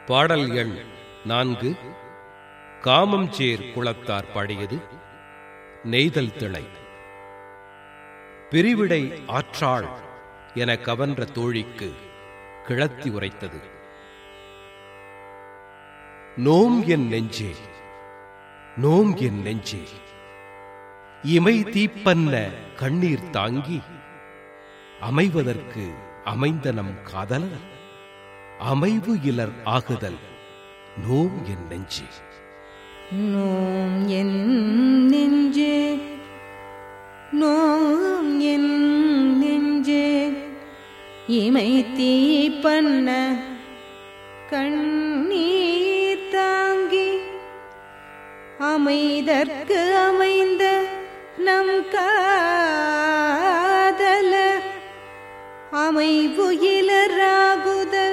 பாடல் எண் நான்கு காமம் சேர் குளத்தார் பாடியது நெய்தல் திளை பிரிவிடை ஆற்றாள் என கவன்ற தோழிக்கு கிளத்தி உரைத்தது நோம் என் நெஞ்சே நோம் என் நெஞ்சே இமை தீப்பன்ன கண்ணீர் தாங்கி அமைவதற்கு அமைந்த நம் காதலர் அமைவு இலர் ஆகுதல் நோம் என் நெஞ்சே நோம் என் நெஞ்சே நோம் என் நெஞ்சே இமை தீ பண்ண கண்ணீர் தாங்கி அமைதற்கு அமைந்த நம் காதல அமைவுயிலராகுதல்